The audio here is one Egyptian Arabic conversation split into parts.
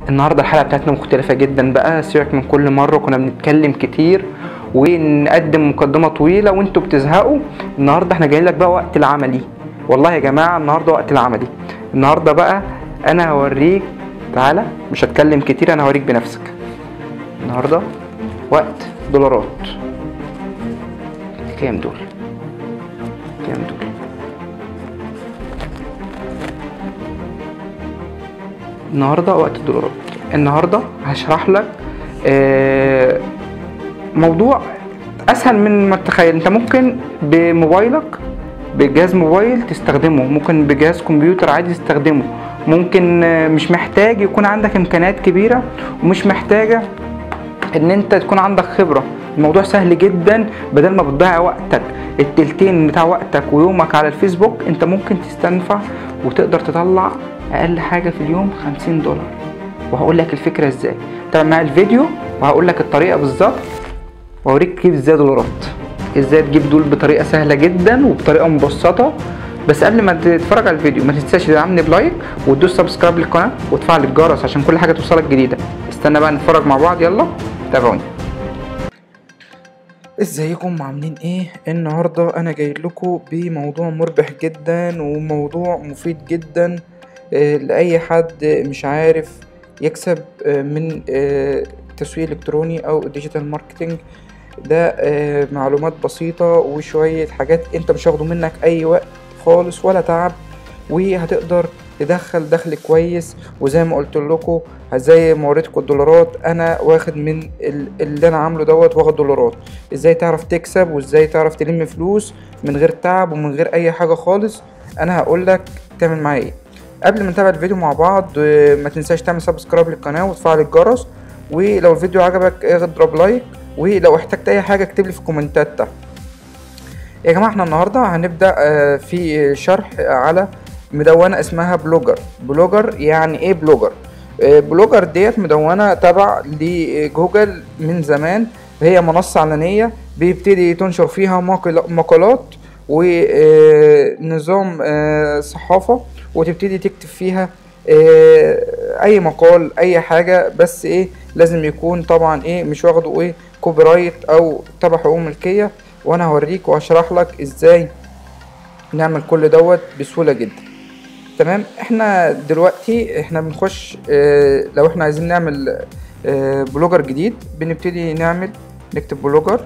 النهارده الحلقه بتاعتنا مختلفه جدا بقى سيبك من كل مره كنا بنتكلم كتير ونقدم مقدمه طويله وانتوا بتزهقوا النهارده احنا جايين لك بقى وقت العملي والله يا جماعه النهارده وقت العملي النهارده بقى انا هوريك تعالى مش هتكلم كتير انا هوريك بنفسك النهارده وقت دولارات كام دول كام دول النهارده وقت الدولارات النهارده هشرح لك آه، موضوع اسهل من ما تتخيل انت ممكن بموبايلك بجهاز موبايل تستخدمه ممكن بجهاز كمبيوتر عادي تستخدمه ممكن آه، مش محتاج يكون عندك امكانيات كبيره ومش محتاجه ان انت تكون عندك خبره الموضوع سهل جدا بدل ما بتضيع وقتك التلتين بتاع وقتك ويومك على الفيسبوك انت ممكن تستنفع وتقدر تطلع اقل حاجه في اليوم 50 دولار وهقول لك الفكره ازاي تابع معايا الفيديو وهقول لك الطريقه بالظبط واوريك تجيب ازاي دولارات ازاي تجيب دول بطريقه سهله جدا وبطريقه مبسطه بس قبل ما تتفرج على الفيديو ما تنساش تدعمني بلايك وتدوس سبسكرايب للقناه وتفعل الجرس عشان كل حاجه توصلك جديده استنى بقى نتفرج مع بعض يلا تابعوني ازيكم عاملين ايه النهارده انا جاي لكم بموضوع مربح جدا وموضوع مفيد جدا آه، لاي حد مش عارف يكسب آه، من آه، التسويق الالكتروني او الديجيتال ماركتينج ده آه، معلومات بسيطة وشوية حاجات انت مش هياخدوا منك اي وقت خالص ولا تعب وهتقدر تدخل دخل كويس وزي ما قلت لكم زي ما وريتكم الدولارات انا واخد من ال- اللي انا عامله دوت واخد دولارات ازاي تعرف تكسب وازاي تعرف تلم فلوس من غير تعب ومن غير اي حاجة خالص انا هقول لك تعمل معايا ايه قبل ما نتابع الفيديو مع بعض آه، ما تنساش تعمل سبسكرايب للقناة وتفعل الجرس ولو الفيديو عجبك اضرب لايك ولو احتجت اي حاجة اكتب لي في الكومنتات تحت يا جماعة احنا النهاردة هنبدأ آه، في شرح على مدونة اسمها بلوجر بلوجر يعني ايه بلوجر آه، بلوجر ديت مدونة تبع لجوجل من زمان هي منصة علنية بيبتدي تنشر فيها مقال- مقالات ونظام صحافة وتبتدي تكتب فيها آه، اي مقال اي حاجة بس ايه لازم يكون طبعا ايه مش واخده ايه كوبي رايت او تبع حقوق ملكية وانا هوريك وهشرح لك ازاي نعمل كل دوت بسهولة جدا تمام احنا دلوقتي احنا بنخش اه لو احنا عايزين نعمل اه بلوجر جديد بنبتدي نعمل نكتب بلوجر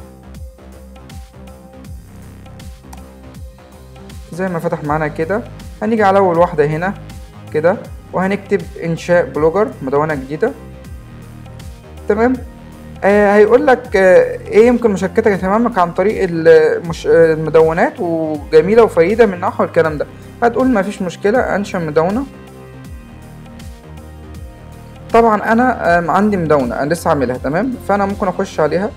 زي ما فتح معانا كده هنيجي على اول واحدة هنا كده وهنكتب انشاء بلوجر مدونة جديدة تمام آه هيقول لك آه ايه يمكن مشاركتك اهتمامك عن طريق المش... آه، المدونات وجميله وفريده من نحو الكلام ده هتقول ما فيش مشكله انشا مدونه طبعا انا آه عندي مدونه انا لسه عاملها تمام فانا ممكن اخش عليها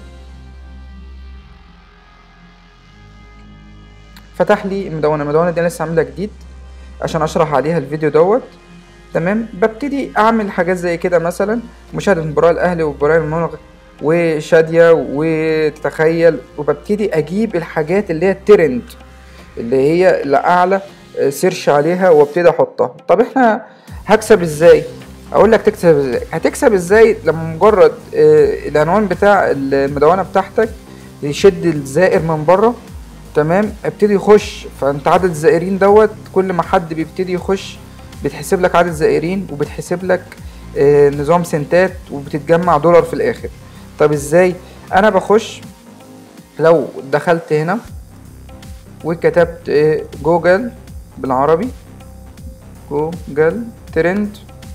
فتح لي المدونه المدونه دي أنا لسه عاملها جديد عشان اشرح عليها الفيديو دوت تمام ببتدي اعمل حاجات زي كده مثلا مشاهده مباراه الاهلي ومباراه المنغ وشاديه وتتخيل وببتدي اجيب الحاجات اللي هي الترند اللي هي الاعلى سيرش عليها وابتدي احطها طب احنا هكسب ازاي اقول لك تكسب ازاي هتكسب ازاي لما مجرد آه، العنوان بتاع المدونه بتاعتك يشد الزائر من بره تمام ابتدي يخش فانت عدد الزائرين دوت كل ما حد بيبتدي يخش بتحسب لك عدد زائرين وبتحسب لك آه، نظام سنتات وبتتجمع دولار في الاخر طب ازاي انا بخش لو دخلت هنا وكتبت آه، جوجل بالعربي جوجل ترند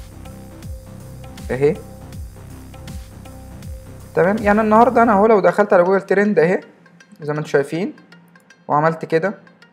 اهي تمام يعني النهارده انا اهو لو دخلت على جوجل ترند اهي زي ما انتم شايفين وعملت كده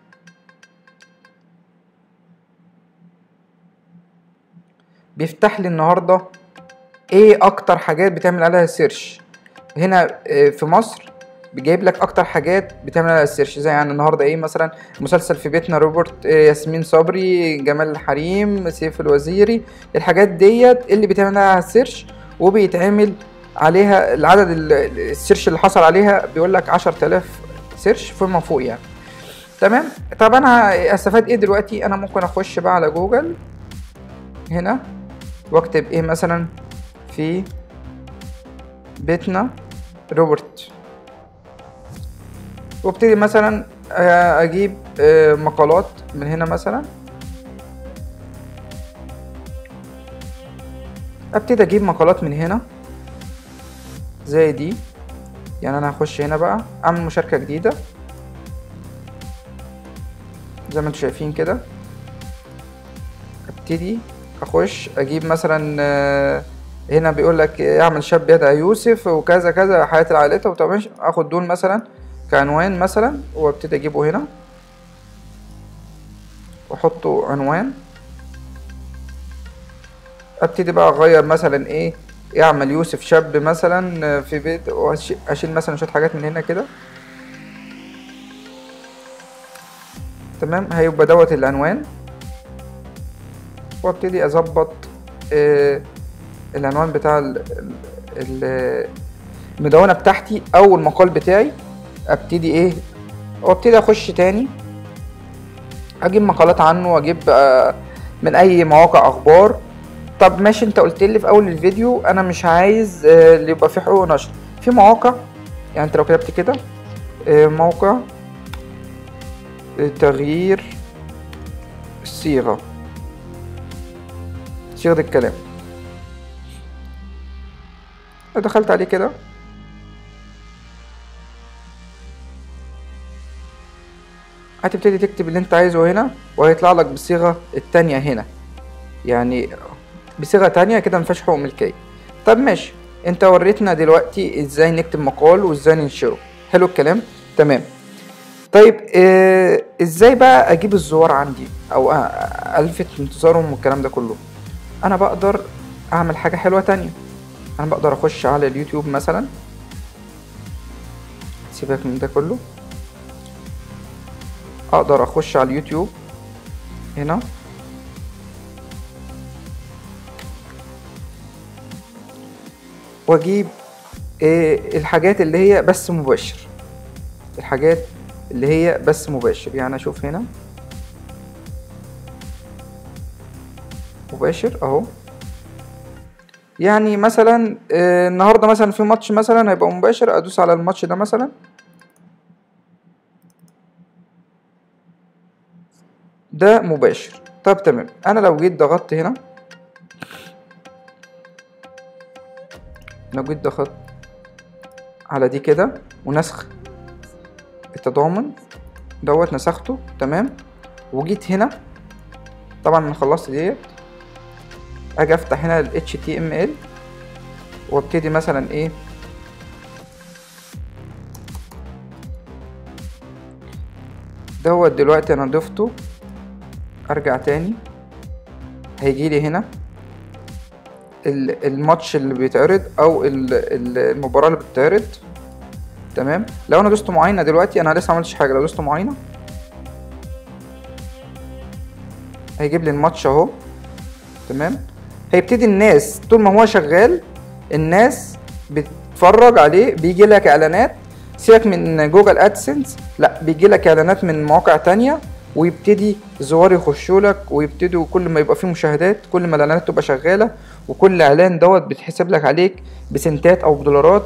بيفتح لي النهارده ايه اكتر حاجات بتعمل عليها سيرش هنا آه، في مصر بيجيب لك اكتر حاجات بتعمل عليها سيرش زي يعني النهارده ايه مثلا مسلسل في بيتنا روبرت آه، ياسمين صبري جمال الحريم سيف الوزيري الحاجات ديت اللي بيتعمل عليها سيرش وبيتعمل عليها العدد ال- ال- السيرش اللي حصل عليها بيقول لك 10000 سيرش فيما فوق يعني تمام طب انا استفاد ايه دلوقتي انا ممكن اخش بقى على جوجل هنا واكتب ايه مثلا في بيتنا روبرت وابتدي مثلا آه، اجيب آه، مقالات من هنا مثلا ابتدي اجيب مقالات من هنا زي دي يعني انا هخش هنا بقى اعمل مشاركة جديدة زي ما انتم شايفين كده ابتدي اخش اجيب مثلا آه، هنا بيقول لك اعمل شاب يدعى يوسف وكذا كذا حياة العائلة وطبعا اخد دول مثلا كعنوان مثلا وابتدي اجيبه هنا واحطه عنوان ابتدي بقى اغير مثلا ايه يعمل يوسف شاب مثلا في بيت واشيل مثلا شويه حاجات من هنا كده تمام هيبقى دوت العنوان وابتدي اظبط آه العنوان بتاع ال- ال- المدونة بتاعتي او المقال بتاعي ابتدي ايه وابتدي اخش تاني اجيب مقالات عنه واجيب آه، من اي مواقع اخبار طب ماشي انت قلت لي في اول الفيديو انا مش عايز آه، اللي يبقى فيه حقوق نشر في مواقع يعني انت لو كتبت كده آه، موقع آه، تغيير الصيغة صيغة الكلام دخلت عليه كده هتبتدي تكتب اللي انت عايزه هنا وهيطلع لك بالصيغة التانية هنا يعني بصيغة تانية كده مفيهاش حقوق ملكية طب ماشي انت وريتنا دلوقتي ازاي نكتب مقال وازاي ننشره حلو الكلام تمام طيب اه ازاي بقى اجيب الزوار عندي او اه الفت انتظارهم والكلام ده كله انا بقدر اعمل حاجة حلوة تانية انا بقدر اخش على اليوتيوب مثلا سيبك من ده كله اقدر اخش على اليوتيوب هنا واجيب إيه الحاجات اللي هي بس مباشر الحاجات اللي هي بس مباشر يعني اشوف هنا مباشر اهو يعني مثلا آه، النهارده مثلا في ماتش مثلا هيبقى مباشر ادوس على الماتش ده مثلا ده مباشر طب تمام انا لو جيت ضغطت هنا لو جيت ضغطت على دي كده ونسخ التضامن دوت نسخته تمام وجيت هنا طبعا انا خلصت ديت اجي افتح هنا ال HTML وابتدي مثلا ايه دوت دلوقتي انا ضفته ارجع تاني هيجيلي هنا ال- الماتش اللي بيتعرض او ال- ال- المباراة اللي بتتعرض تمام لو انا دوست معاينة دلوقتي انا لسه عملتش حاجة لو دوست معاينة هيجيب لي الماتش اهو تمام هيبتدي الناس طول ما هو شغال الناس بتتفرج عليه بيجي لك اعلانات سيبك من جوجل ادسنس لا بيجي لك اعلانات من مواقع تانية ويبتدي زوار يخشوا لك ويبتدوا كل ما يبقى فيه مشاهدات كل ما الاعلانات تبقى شغاله وكل اعلان دوت بيتحسب لك عليك بسنتات او بدولارات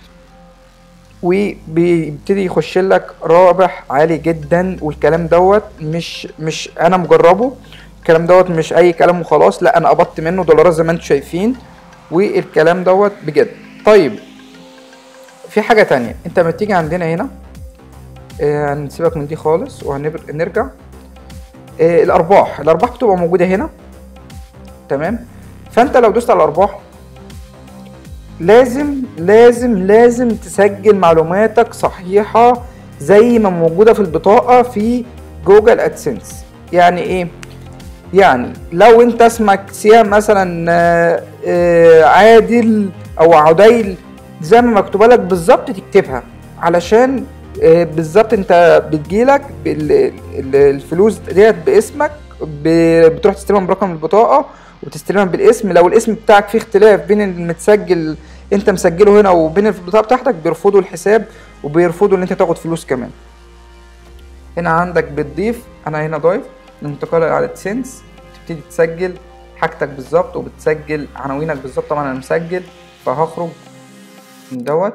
وبيبتدي يخش لك رابح عالي جدا والكلام دوت مش مش انا مجربه الكلام دوت مش اي كلام وخلاص لا انا قبضت منه دولارات زي ما انتم شايفين والكلام دوت بجد طيب في حاجة تانية انت لما تيجي عندنا هنا آه، هنسيبك من دي خالص وهنرجع آه، الارباح الارباح بتبقى موجودة هنا تمام فانت لو دوست على الارباح لازم لازم لازم تسجل معلوماتك صحيحة زي ما موجودة في البطاقة في جوجل ادسنس يعني ايه يعني لو انت اسمك سيام مثلا آه، آه، عادل او عديل زي ما مكتوبه لك بالظبط تكتبها علشان آه، بالظبط انت بتجيلك بال- ال- الفلوس ديت باسمك ب- بتروح تستلمها برقم البطاقه وتستلمها بالاسم لو الاسم بتاعك فيه اختلاف بين المتسجل انت مسجله هنا وبين البطاقه بتاعتك بيرفضوا الحساب وبيرفضوا ان انت تاخد فلوس كمان هنا عندك بتضيف انا هنا ضايف الانتقال على سنس تبتدي تسجل حاجتك بالظبط وبتسجل عناوينك بالظبط طبعا انا مسجل فهخرج من دوت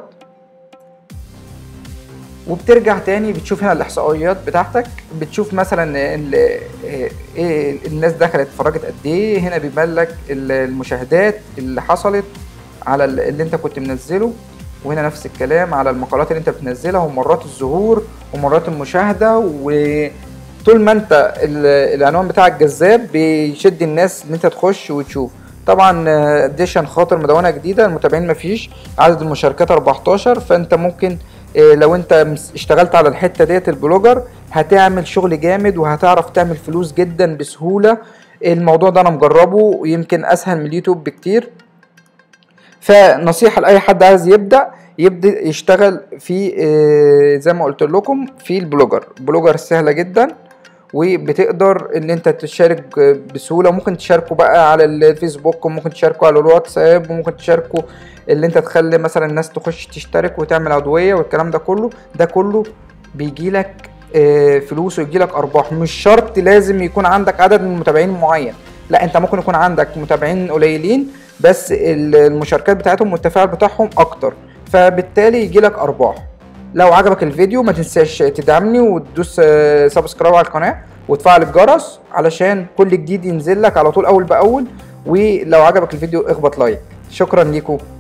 وبترجع تاني بتشوف هنا الاحصائيات بتاعتك بتشوف مثلا ال- ايه الناس دخلت اتفرجت قد ايه هنا بيبان لك ال- المشاهدات اللي حصلت على ال- اللي انت كنت منزله وهنا نفس الكلام على المقالات اللي انت بتنزلها ومرات الظهور ومرات المشاهده وطول ما انت ال- العنوان بتاعك جذاب بيشد الناس ان انت تخش وتشوف طبعا آه، دي عشان خاطر مدونه جديده المتابعين مفيش عدد المشاركات 14 فانت ممكن آه، لو انت مس- اشتغلت على الحته ديت البلوجر هتعمل شغل جامد وهتعرف تعمل فلوس جدا بسهوله الموضوع ده انا مجربه ويمكن اسهل من اليوتيوب بكتير فنصيحة لأي حد عايز يبدأ يبدأ يشتغل في آه، زي ما قلت لكم في البلوجر بلوجر سهلة جدا وبتقدر ان انت تشارك بسهولة ممكن تشاركوا بقى على الفيسبوك وممكن تشاركوا على الواتساب وممكن تشاركوا اللي انت تخلي مثلا الناس تخش تشترك وتعمل عضوية والكلام ده كله ده كله بيجيلك آه، فلوس ويجيلك ارباح مش شرط لازم يكون عندك عدد من المتابعين معين لا انت ممكن يكون عندك متابعين قليلين بس ال- المشاركات بتاعتهم والتفاعل بتاعهم اكتر فبالتالي يجيلك ارباح لو عجبك الفيديو ما تنساش تدعمني وتدوس آه، سبسكرايب على القناة وتفعل الجرس علشان كل جديد ينزل لك على طول اول باول ولو عجبك الفيديو اخبط لايك شكرا ليكم